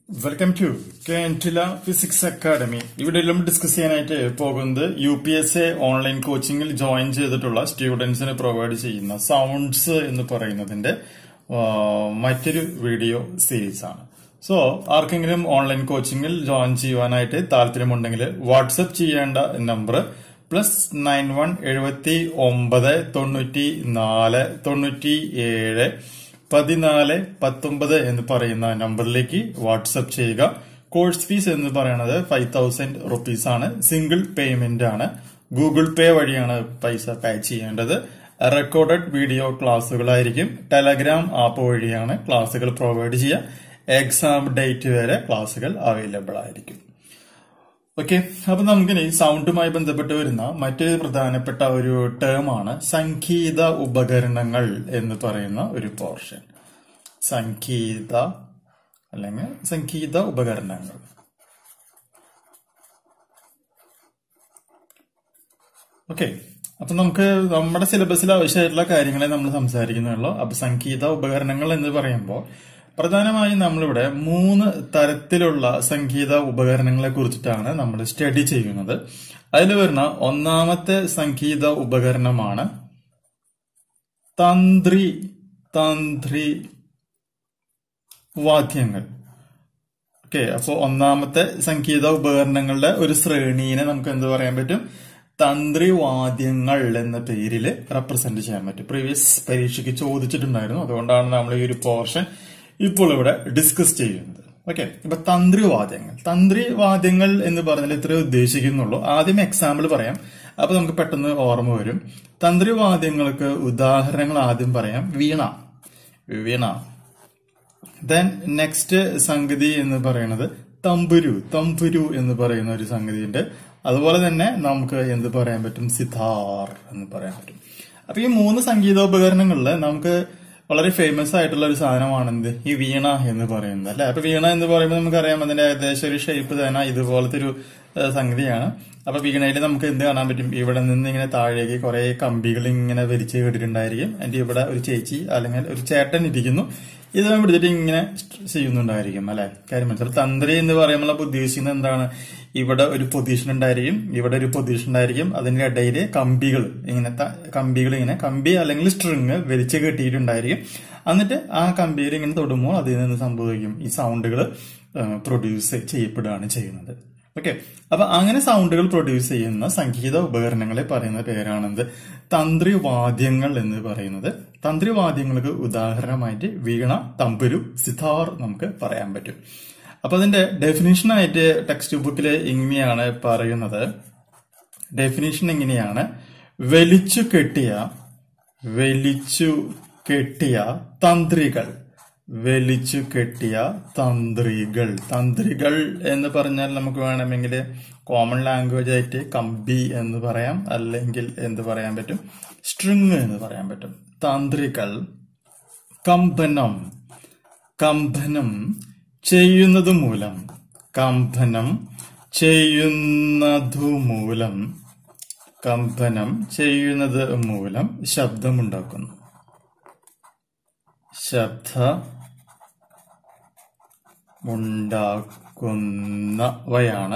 welcome to കേൻറ്റില physics academy ഇവിടെ നമ്മൾ ഡിസ്കസ് ചെയ്യാനായിട്ട് പോകുന്നത് U P S A online കോച്ചിങ്ങിൽ ജോയിൻ ചെയ്തിട്ടുള്ള സ്റ്റുഡൻസിന് പ്രൊവൈഡ് ചെയ്യുന്ന സൗണ്ട്സ് എന്ന് പറയുന്നതിന്റെ ആ, മറ്റൊരു വീഡിയോ സീരീസ് ആണ് സോ ആർക്കെങ്കിലും ഓൺലൈൻ കോച്ചിങ്ങിൽ ജോയിൻ ചെയ്യുവാനായിട്ട് താല്പര്യമുണ്ടെങ്കിൽ വാട്സപ്പ് ചെയ്യേണ്ട നമ്പർ പ്ലസ് നയൻ വൺ എഴുപത്തി ഒമ്പത് തൊണ്ണൂറ്റി നാല് തൊണ്ണൂറ്റി ഏഴ് പതിനാല് പത്തൊമ്പത് എന്ന് പറയുന്ന നമ്പറിലേക്ക് വാട്സപ്പ് ചെയ്യുക കോഴ്സ് ഫീസ് എന്ന് പറയുന്നത് ഫൈവ് തൗസൻഡ് റുപ്പീസ് ആണ് സിംഗിൾ പേയ്മെന്റ് ആണ് ഗൂഗിൾ പേ വഴിയാണ് പൈസ പേ ചെയ്യേണ്ടത് റെക്കോർഡഡ് വീഡിയോ ക്ലാസ്സുകളായിരിക്കും ടെലഗ്രാം ആപ്പ് വഴിയാണ് ക്ലാസ്സുകൾ പ്രൊവൈഡ് ചെയ്യുക എക്സാം ഡേറ്റ് വരെ ക്ലാസ്സുകൾ അവൈലബിൾ ആയിരിക്കും ഓക്കെ അപ്പൊ നമുക്കിനി സൗണ്ടുമായി ബന്ധപ്പെട്ട് വരുന്ന മറ്റൊരു പ്രധാനപ്പെട്ട ഒരു ടേം ആണ് സംഗീത ഉപകരണങ്ങൾ എന്ന് പറയുന്ന ഒരു പോർഷൻ സംഗീത അല്ലെങ്കിൽ സംഗീത ഉപകരണങ്ങൾ ഓക്കെ അപ്പൊ നമുക്ക് നമ്മുടെ സിലബസിൽ ആവശ്യമായിട്ടുള്ള കാര്യങ്ങളെ നമ്മൾ സംസാരിക്കുന്നുള്ളൂ അപ്പൊ സംഗീത ഉപകരണങ്ങൾ എന്ന് പറയുമ്പോൾ പ്രധാനമായും നമ്മളിവിടെ മൂന്ന് തരത്തിലുള്ള സംഗീത ഉപകരണങ്ങളെ കുറിച്ചിട്ടാണ് നമ്മൾ സ്റ്റഡി ചെയ്യുന്നത് അതിൽ വരുന്ന ഒന്നാമത്തെ സംഗീത ഉപകരണമാണ് തന്ത്രി തന്ത്രി വാദ്യങ്ങൾ ഓക്കെ അപ്പോൾ ഒന്നാമത്തെ സംഗീത ഉപകരണങ്ങളുടെ ഒരു ശ്രേണീനെ നമുക്ക് എന്ത് പറയാൻ പറ്റും തന്ത്രിവാദ്യങ്ങൾ എന്ന പേരിൽ റെപ്രസെന്റ് ചെയ്യാൻ പറ്റും പ്രീവിയസ് പരീക്ഷയ്ക്ക് ചോദിച്ചിട്ടുണ്ടായിരുന്നു അതുകൊണ്ടാണ് നമ്മൾ ഈ ഒരു പോർഷൻ ഇപ്പോൾ ഇവിടെ ഡിസ്കസ് ചെയ്യുന്നത് ഓക്കെ ഇപ്പൊ തന്ത്രിവാദ്യങ്ങൾ തന്ത്രിവാദ്യങ്ങൾ എന്ന് പറഞ്ഞാൽ ഇത്രേ ഉദ്ദേശിക്കുന്നുള്ളൂ ആദ്യം എക്സാമ്പിൾ പറയാം അപ്പൊ നമുക്ക് പെട്ടെന്ന് ഓർമ്മ വരും തന്ത്രിവാദ്യങ്ങൾക്ക് ഉദാഹരണങ്ങൾ ആദ്യം പറയാം വീണ വീണ ദെൻ നെക്സ്റ്റ് സംഗതി എന്ന് പറയുന്നത് തമ്പുരു തമ്പുരു എന്ന് പറയുന്ന ഒരു സംഗതിയുണ്ട് അതുപോലെ തന്നെ നമുക്ക് എന്ത് പറയാൻ പറ്റും സിതാർ എന്ന് പറയാൻ പറ്റും അപ്പൊ ഈ മൂന്ന് സംഗീതോപകരണങ്ങളിൽ നമുക്ക് വളരെ ഫേമസ് ആയിട്ടുള്ള ഒരു സാധനമാണ് എന്ത് ഈ വീണ എന്ന് പറയുന്നത് അല്ലെ അപ്പൊ വീണ എന്ന് പറയുമ്പോൾ നമുക്കറിയാം അതിന്റെ ഏകദേശം ഒരു ഷേപ്പ് തന്നെ ഇതുപോലത്തെ ഒരു ഏഹ്, സംഗതിയാണ് അപ്പൊ വീണയിൽ നമുക്ക് എന്ത് കാണാൻ പറ്റും ഇവിടെ നിന്ന് ഇങ്ങനെ താഴേക്ക് കുറെ കമ്പികൾ ഇങ്ങനെ വലിച്ചു കേട്ടിട്ടുണ്ടായിരിക്കും അതിന്റെ ഇവിടെ ഒരു ചേച്ചി അല്ലെങ്കിൽ ഒരു ചേട്ടൻ ഇരിക്കുന്നു ഇത് പിടിച്ചിട്ട് ഇങ്ങനെ ചെയ്യുന്നുണ്ടായിരിക്കും അല്ലെ കാര്യം മനസ്സിലായി തന്ത്രി എന്ന് പറയുമ്പോൾ അപ്പൊ ഉദ്ദേശിക്കുന്നത് എന്താണ് ഇവിടെ ഒരു പൊസിഷൻ ഉണ്ടായിരിക്കും ഇവിടെ ഒരു പൊസിഷൻ ഉണ്ടായിരിക്കും അതിന്റെ ഇടയിൽ കമ്പികൾ ഇങ്ങനെ ത- കമ്പികൾ ഇങ്ങനെ കമ്പി അല്ലെങ്കിൽ സ്ട്രിങ് വലിച്ചു കെട്ടിയിട്ടുണ്ടായിരിക്കും എന്നിട്ട് ആ കമ്പിയിൽ ഇങ്ങനെ തൊടുമ്പോൾ അതിൽ നിന്ന് സംഭവിക്കും ഈ സൗണ്ടുകൾ പ്രൊഡ്യൂസ് ചെയ്യപ്പെടുകയാണ് ചെയ്യുന്നത് ഓക്കെ അപ്പൊ അങ്ങനെ സൗണ്ടുകൾ പ്രൊഡ്യൂസ് ചെയ്യുന്ന സംഗീത ഉപകരണങ്ങളെ പറയുന്ന പേരാണെന്ത് തന്ത്രിവാദ്യങ്ങൾ എന്ന് പറയുന്നത് തന്ത്രിവാദ്യങ്ങൾക്ക് ഉദാഹരണമായിട്ട് വീണ തമ്പുരു സിതാർ നമുക്ക് പറയാൻ പറ്റും അപ്പൊ അതിന്റെ ഡെഫിനിഷൻ ആയിട്ട് ടെക്സ്റ്റ് ബുക്കിൽ ഇങ്ങനെയാണ് പറയുന്നത് ഡെഫിനിഷൻ എങ്ങനെയാണ് വലിച്ചു കെട്ടിയ വലിച്ചു കെട്ടിയ തന്ത്രികൾ വലിച്ചു കെട്ടിയ തന്ത്രികൾ തന്ത്രികൾ എന്ന് പറഞ്ഞാൽ നമുക്ക് വേണമെങ്കിൽ കോമൺ ലാംഗ്വേജ് ആയിട്ട് കമ്പി എന്ന് പറയാം അല്ലെങ്കിൽ എന്ത് പറയാൻ പറ്റും സ്ട്രിങ് എന്ന് പറയാൻ പറ്റും തന്ത്രികൾ കമ്പനം കമ്പനം ചെയ്യുന്നത് മൂലം കമ്പനം ചെയ്യുന്നതു മൂലം കമ്പനം ചെയ്യുന്നത് മൂലം ശബ്ദമുണ്ടാക്കുന്നു ശബ്ദ ഉണ്ടാക്കുന്നവയാണ്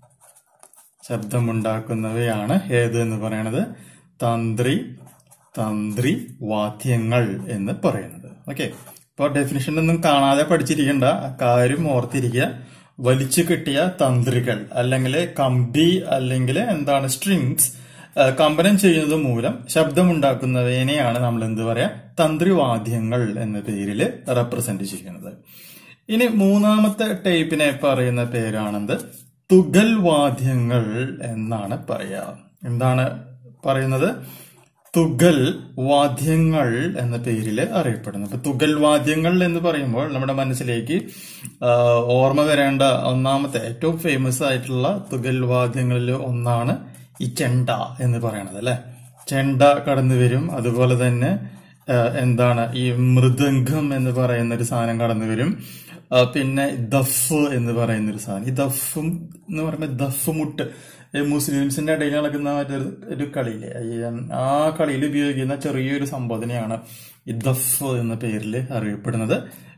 ശബ്ദമുണ്ടാക്കുന്നവയാണ് ഏത് എന്ന് പറയണത് തന്ത്രി തന്ത്രി വാദ്യങ്ങൾ എന്ന് പറയുന്നത് ഓക്കെ ഇപ്പൊ ഡെഫിനിഷൻ ഒന്നും കാണാതെ പഠിച്ചിരിക്കേണ്ട ആ കാര്യം ഓർത്തിരിക്കുക വലിച്ചു കിട്ടിയ തന്ത്രികൾ അല്ലെങ്കിൽ കമ്പി അല്ലെങ്കിൽ എന്താണ് സ്ട്രിങ്സ് കമ്പനം ചെയ്യുന്നത് മൂലം ശബ്ദമുണ്ടാക്കുന്നതിനെയാണ് നമ്മൾ എന്ത് പറയാ തന്ത്രിവാദ്യങ്ങൾ എന്ന പേരിൽ റെപ്രസെന്റ് ചെയ്യുന്നത് ഇനി മൂന്നാമത്തെ ടൈപ്പിനെ പറയുന്ന പേരാണെന്ത് തുകൽ വാദ്യങ്ങൾ എന്നാണ് പറയാ എന്താണ് പറയുന്നത് തുകൽ വാദ്യങ്ങൾ എന്ന പേരിൽ അറിയപ്പെടുന്നു അപ്പൊ തുകൽ വാദ്യങ്ങൾ എന്ന് പറയുമ്പോൾ നമ്മുടെ മനസ്സിലേക്ക് ആ, ഓർമ്മ വരേണ്ട ഒന്നാമത്തെ ഏറ്റവും ഫേമസ് ആയിട്ടുള്ള തുകൽ വാദ്യങ്ങളിൽ ഒന്നാണ് ഈ ചെണ്ട എന്ന് പറയണത് അല്ലെ ചെണ്ട കടന്നു വരും അതുപോലെ തന്നെ ആ, എന്താണ് ഈ മൃദംഗം എന്ന് പറയുന്ന ഒരു സാധനം കടന്നു വരും ആ, പിന്നെ ദഫ് എന്ന് പറയുന്ന ഒരു സാധനം ഈ ദഫും എന്ന് പറയുമ്പോൾ ദഫ് മുട്ട് ഈ മുസ്ലിംസിന്റെ ഇടയിൽ നടക്കുന്ന മറ്റൊരു ഒരു കളിയില്ലേ ഈ, ആ കളിയിൽ ഉപയോഗിക്കുന്ന ചെറിയൊരു സംബോധനയാണ് ഈ ദഫ് എന്ന പേരിൽ അറിയപ്പെടുന്നത്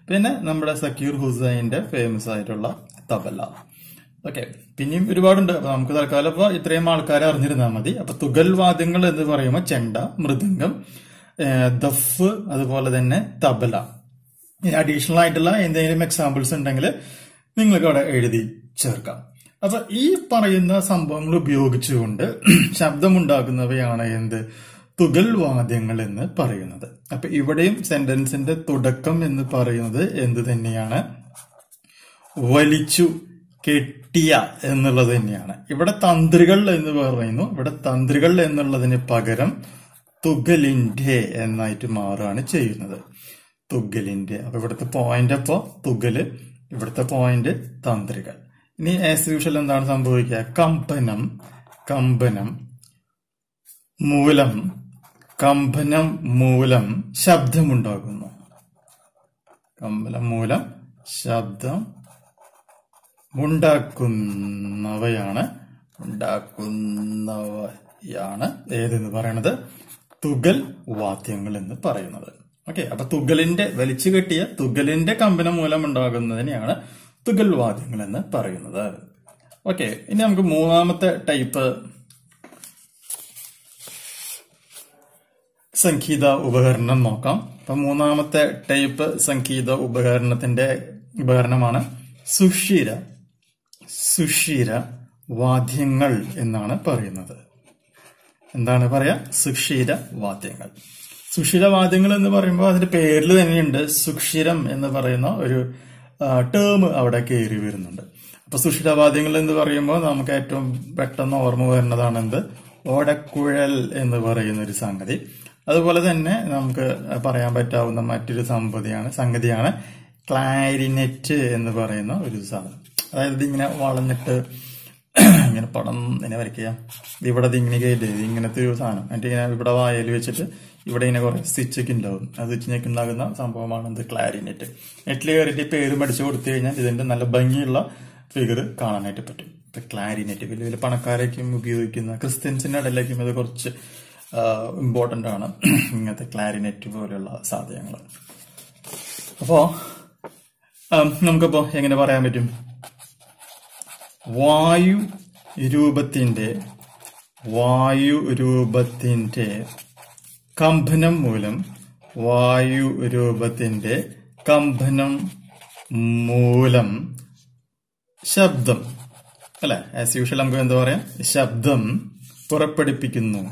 പിന്നെ നമ്മുടെ സക്കീർ ഹുസൈന്റെ ഫേമസ് ആയിട്ടുള്ള തബല ഓക്കെ പിന്നെയും ഒരുപാടുണ്ട് അപ്പൊ നമുക്ക് തൽക്കാലം ഇപ്പൊ ഇത്രയും ആൾക്കാരെ അറിഞ്ഞിരുന്നാൽ മതി അപ്പൊ തുകൽ വാദ്യങ്ങൾ എന്ന് പറയുമ്പോൾ ചെണ്ട മൃദംഗം ഏഹ് ദഫ് അതുപോലെ തന്നെ തബല അഡീഷണൽ ആയിട്ടുള്ള എന്തെങ്കിലും എക്സാമ്പിൾസ് ഉണ്ടെങ്കിൽ നിങ്ങൾക്ക് അവിടെ എഴുതി ചേർക്കാം അപ്പൊ ഈ പറയുന്ന സംഭവങ്ങൾ ഉപയോഗിച്ചുകൊണ്ട് ശബ്ദമുണ്ടാക്കുന്നവയാണ് എന്ത് തുകൽ വാദ്യങ്ങൾ എന്ന് പറയുന്നത് അപ്പൊ ഇവിടെയും സെന്റൻസിന്റെ തുടക്കം എന്ന് പറയുന്നത് എന്ത് തന്നെയാണ് വലിച്ചു കെട്ടിയ എന്നുള്ളത് തന്നെയാണ് ഇവിടെ തന്ത്രികൾ എന്ന് പറയുന്നു ഇവിടെ തന്ത്രികൾ എന്നുള്ളതിന് പകരം തുകലിന്റെ എന്നായിട്ട് മാറുകയാണ് ചെയ്യുന്നത് തുകലിന്റെ അപ്പൊ ഇവിടുത്തെ പോയിന്റ് അപ്പോ തുകല് ഇവിടുത്തെ പോയിന്റ് തന്ത്രികൾ ഇനി ആസ് യൂഷ്വൽ എന്താണ് സംഭവിക്കുക കമ്പനം കമ്പനം മൂലം കമ്പനം മൂലം ശബ്ദമുണ്ടാകുന്നു കമ്പനം മൂലം ശബ്ദം ഉണ്ടാക്കുന്നവയാണ് ഉണ്ടാക്കുന്നവയാണ് ഏതെന്ന് പറയണത് തുകൽ വാദ്യങ്ങൾ എന്ന് പറയുന്നത് ഓക്കെ അപ്പൊ തുകലിന്റെ വലിച്ചു കെട്ടിയ തുകലിന്റെ കമ്പനം മൂലം ഉണ്ടാകുന്നതിനെയാണ് തുകൽ വാദ്യങ്ങൾ എന്ന് പറയുന്നത് ഓക്കെ ഇനി നമുക്ക് മൂന്നാമത്തെ ടൈപ്പ് സംഗീത ഉപകരണം നോക്കാം അപ്പൊ മൂന്നാമത്തെ ടൈപ്പ് സംഗീത ഉപകരണത്തിന്റെ ഉപകരണമാണ് സുഷിര സുഷിര വാദ്യങ്ങൾ എന്നാണ് പറയുന്നത് എന്താണ് പറയാ സുഷിര വാദ്യങ്ങൾ സുഷിര വാദ്യങ്ങൾ എന്ന് പറയുമ്പോൾ അതിന്റെ പേരിൽ തന്നെയുണ്ട് സുഷിരം എന്ന് പറയുന്ന ഒരു ടേം അവിടെ കയറി വരുന്നുണ്ട് അപ്പൊ സുഷിരവാദ്യങ്ങൾ എന്ന് പറയുമ്പോൾ നമുക്ക് ഏറ്റവും പെട്ടെന്ന് ഓർമ്മ വരുന്നതാണ് എന്ത് ഓടക്കുഴൽ എന്ന് പറയുന്ന ഒരു സംഗതി അതുപോലെ തന്നെ നമുക്ക് പറയാൻ പറ്റാവുന്ന മറ്റൊരു സംഗതിയാണ് സംഗതിയാണ് ക്ലാരിനെറ്റ് എന്ന് പറയുന്ന ഒരു സാധനം അതായത് ഇതിങ്ങനെ വളഞ്ഞിട്ട് ഇങ്ങനെ പടം ഇങ്ങനെ വരയ്ക്കുക ഇവിടെ ഇത് ഇങ്ങനെ കയറ്റി ഇങ്ങനത്തെ ഒരു സാധനം എന്നിട്ട് ഇങ്ങനെ ഇവിടെ വായയിൽ വെച്ചിട്ട് ഇവിടെ ഇങ്ങനെ കുറെ സ്റ്റിച്ചൊക്കെ ഉണ്ടാവും അത് വെച്ചിനൊക്കെ ഉണ്ടാകുന്ന സംഭവമാണ് ഇത് ക്ലാരിനെറ്റ് നെറ്റിൽ കയറിയിട്ട് പേര് പഠിച്ചു കൊടുത്തു കഴിഞ്ഞാൽ ഇതിന്റെ നല്ല ഭംഗിയുള്ള ഫിഗർ കാണാനായിട്ട് പറ്റും ഇപ്പൊ ക്ലാരിനെറ്റ് വലിയ വലിയ പണക്കാരേക്കും ഉപയോഗിക്കുന്ന ക്രിസ്ത്യൻസിന്റെ ഇടയിലേക്കും ഇത് കുറച്ച് ഇമ്പോർട്ടന്റ് ആണ് ഇങ്ങനത്തെ ക്ലാരിനെറ്റ് പോലെയുള്ള സാധനങ്ങൾ അപ്പോ നമുക്കപ്പോ എങ്ങനെ പറയാൻ പറ്റും വായു രൂപത്തിന്റെ വായു രൂപത്തിന്റെ കമ്പനം മൂലം വായു രൂപത്തിന്റെ കമ്പനം മൂലം ശബ്ദം അല്ലെ ആസ് യൂഷ്വൽ നമുക്ക് എന്താ പറയാ ശബ്ദം പുറപ്പെടുപ്പിക്കുന്നു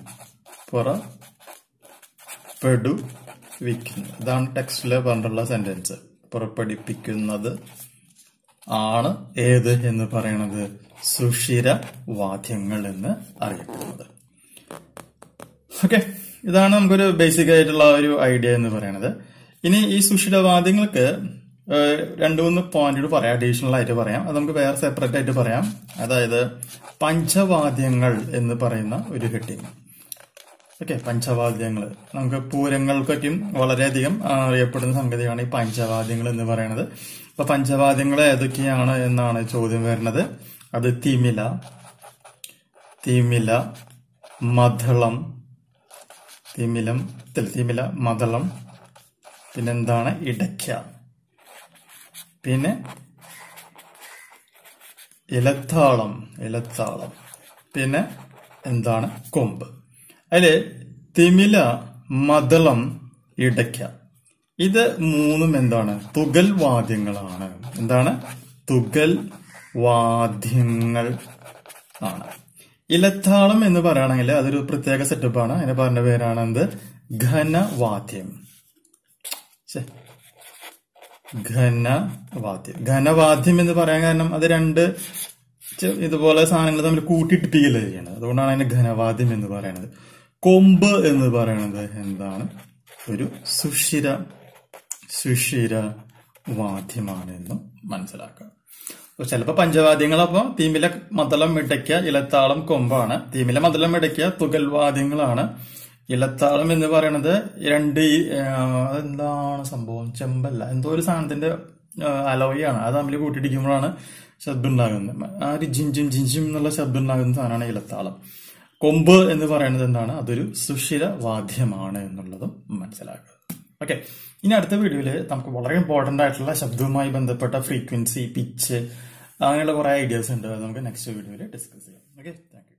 പുറപ്പെടുവിക്കുന്നു ഇതാണ് ടെക്സ്റ്റില് പറഞ്ഞിട്ടുള്ള സെന്റൻസ് പുറപ്പെടുപ്പിക്കുന്നത് ആണ് ഏത് എന്ന് പറയുന്നത് സുഷിര വാദ്യങ്ങൾ എന്ന് അറിയപ്പെടുന്നത് ഓക്കെ ഇതാണ് നമുക്കൊരു ബേസിക് ആയിട്ടുള്ള ഒരു ഐഡിയ എന്ന് പറയുന്നത് ഇനി ഈ സുഷിരവാദ്യങ്ങൾക്ക് രണ്ടു മൂന്ന് പോയിന്റുകൾ പറയാം അഡീഷണൽ ആയിട്ട് പറയാം അത് നമുക്ക് വേറെ സെപ്പറേറ്റ് ആയിട്ട് പറയാം അതായത് പഞ്ചവാദ്യങ്ങൾ എന്ന് പറയുന്ന ഒരു ഹെഡിങ് ഓക്കെ പഞ്ചവാദ്യങ്ങൾ നമുക്ക് പൂരങ്ങൾക്കൊക്കെയും വളരെയധികം അറിയപ്പെടുന്ന സംഗതിയാണ് ഈ പഞ്ചവാദ്യങ്ങൾ എന്ന് പറയുന്നത് അപ്പൊ പഞ്ചവാദ്യങ്ങൾ ഏതൊക്കെയാണ് എന്നാണ് ചോദ്യം വരുന്നത് അത് തിമില തിമില മധളം തിമിലം തിമില മധളം പിന്നെന്താണ് ഇടയ്ക്ക പിന്നെ ഇലത്താളം ഇലത്താളം പിന്നെ എന്താണ് കൊമ്പ് അതില് തിമില മദളം ഇടയ്ക്ക ഇത് മൂന്നും എന്താണ് തുകൽ വാദ്യങ്ങളാണ് എന്താണ് തുകൽ വാദ്യങ്ങൾ ആണ് ഇലത്താളം എന്ന് പറയുകയാണെങ്കിൽ അതൊരു പ്രത്യേക സെറ്റപ്പാണ് അതിന് പറഞ്ഞ പേരാണ് എന്ത് ഘനവാദ്യം ഘനവാദ്യം ഘനവാദ്യം എന്ന് പറയാൻ കാരണം അത് രണ്ട് ഇതുപോലെ സാധനങ്ങൾ തമ്മിൽ കൂട്ടിയിട്ടിപ്പിക്കല്ലേ ചെയ്യണത് അതുകൊണ്ടാണ് അതിന് ഘനവാദ്യം എന്ന് പറയുന്നത് കൊമ്പ് എന്ന് പറയുന്നത് എന്താണ് ഒരു സുഷിര സുഷിര വാദ്യമാണ് എന്നും മനസ്സിലാക്കുക അപ്പൊ ചിലപ്പോ പഞ്ചവാദ്യങ്ങൾ അപ്പൊ തീമില മതളം ഇടയ്ക്ക ഇലത്താളം കൊമ്പാണ് തീമില മതളം ഇടയ്ക്ക തുകൽ വാദ്യങ്ങളാണ് ഇലത്താളം എന്ന് പറയുന്നത് രണ്ട് അതെന്താണ് സംഭവം ചെമ്പല്ല എന്തോ ഒരു സാധനത്തിന്റെ അലോയാണ് അത് തമ്മിൽ കൂട്ടിയിടിക്കുമ്പോഴാണ് ശബ്ദം ഉണ്ടാകുന്നത് ആ ഒരു ജിഞ്ചും ജിഞ്ചും എന്നുള്ള ശബ്ദം ഉണ്ടാകുന്ന സാധനമാണ് ഇലത്താളം കൊമ്പ് എന്ന് പറയുന്നത് എന്താണ് അതൊരു സുഷിര വാദ്യമാണ് എന്നുള്ളതും മനസ്സിലാക്കുക ഓക്കെ ഇനി അടുത്ത വീഡിയോയിൽ നമുക്ക് വളരെ ഇമ്പോർട്ടന്റ് ആയിട്ടുള്ള ശബ്ദവുമായി ബന്ധപ്പെട്ട ഫ്രീക്വൻസി പിച്ച് അങ്ങനെയുള്ള കുറെ ഐഡിയാസ് ഉണ്ട് അത് നമുക്ക് നെക്സ്റ്റ് വീഡിയോയിൽ ഡിസ്കസ് ചെയ്യാം ഓക്കെ താങ്ക്